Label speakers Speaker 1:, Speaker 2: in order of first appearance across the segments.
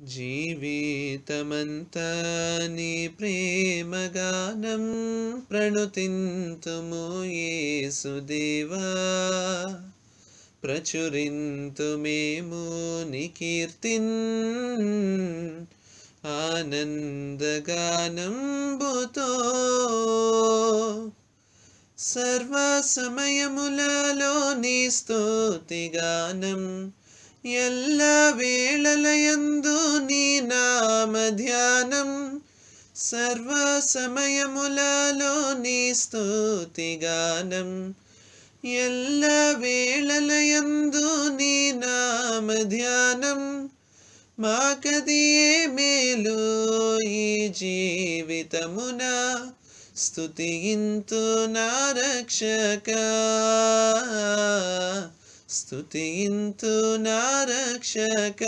Speaker 1: జీవితమంతా నీ ప్రేమగానం ప్రణుతింతుము యేసుదేవా ప్రచురింతు మేము నీ కీర్తిన్ ఆనందగానంబుతో సర్వ సమయములలో నీ స్తుతిగానం ఎల్ల వేళలయందు నీ నామ ధ్యానం సర్వ సమయములలో నీ స్తుతిగానం ఎల్ల వేళలయందు నీ నామ ధ్యానం మాకదియే మేలు ఈ జీవితమున స్తుతింతు నా రక్షక స్తుతింతు నా రక్షక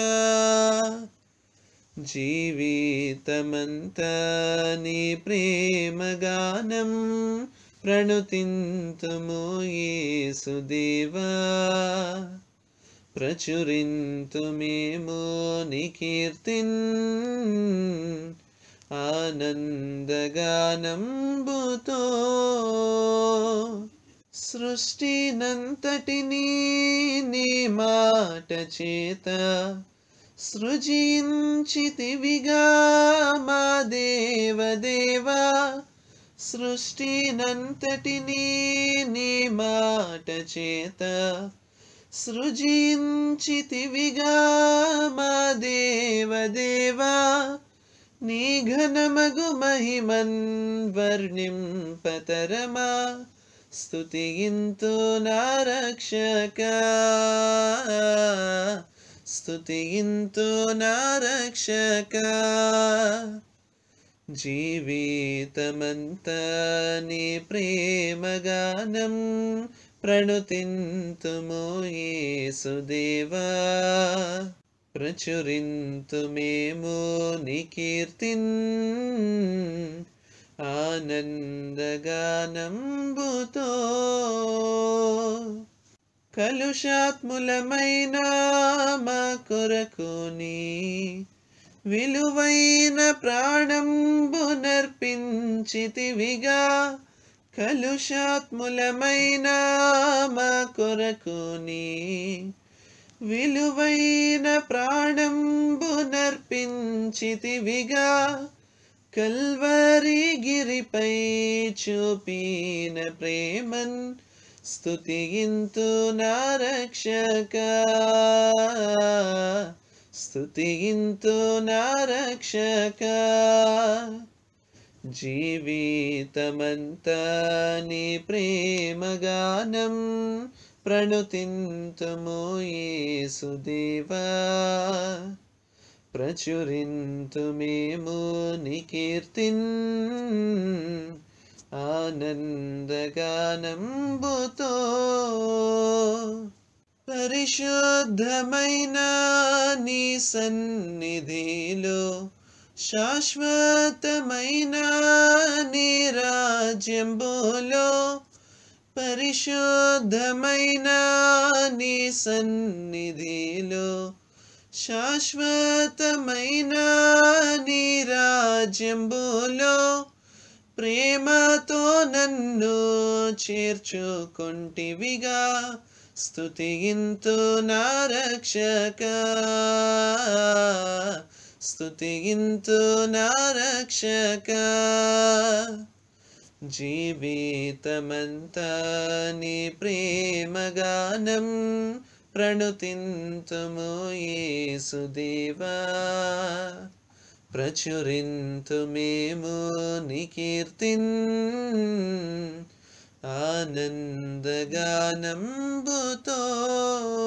Speaker 1: జీవితమంతా నీ ప్రేమగానం ప్రణుతింతుము యేసుదేవా ప్రచురింతు మేము నీ కీర్తిన్ ఆనందగానంబుతో సృష్టినంతటినీ నీ మాట చేత సృజించితివిగా మా దేవదేవా సృష్టినంతటినీ నీ మాట చేత సృజించితివిగా మా దేవదేవా నీ ఘనమగు మహిమన్ వర్ణింపతరమా స్తుతింతు నా రక్షక స్తుతింతు నా రక్షక జీవితమంతా నీ ప్రేమగానం ప్రణుతింతుము యేసుదేవా ప్రచురింతు మేము నీ కీర్తిన్ ఆనందగానంబుతో కలుషాత్ములమైన మా కొరకు నీ విలువైన ప్రాణంబు నర్పించితివిగా కలుషాత్ములమైన మా కొరకు నీ విలువైన ప్రాణంబు నర్పించితివిగా కల్వరి గిరిపై చూపిన ప్రేమన్ స్తుతింతు నా రక్షక స్తుతింతు నా రక్షక జీవితమంతా నీ ప్రేమగానం ప్రణుతింతుము యేసుదేవా ప్రచురింతు మేము నీ కీర్తిన్ ఆనందగానంబుతో పరిశుద్ధమైన నీ సన్నిధిలో శాశ్వతమైన నీ రాజ్యంబులో పరిశుద్ధమైన నీ సన్నిధిలో శాశ్వతమైన నీ రాజ్యంబులో ప్రేమతో నన్ను చేర్చుకొంటివిగా స్తుతింతు నా రక్షక స్తుతింతు నా రక్షక జీవితమంతా నీ ప్రేమగానం ప్రణుతింతుము యేసుదేవా ప్రచురింతు మేము నీ కీర్తిన్ ఆనందగానంబుతో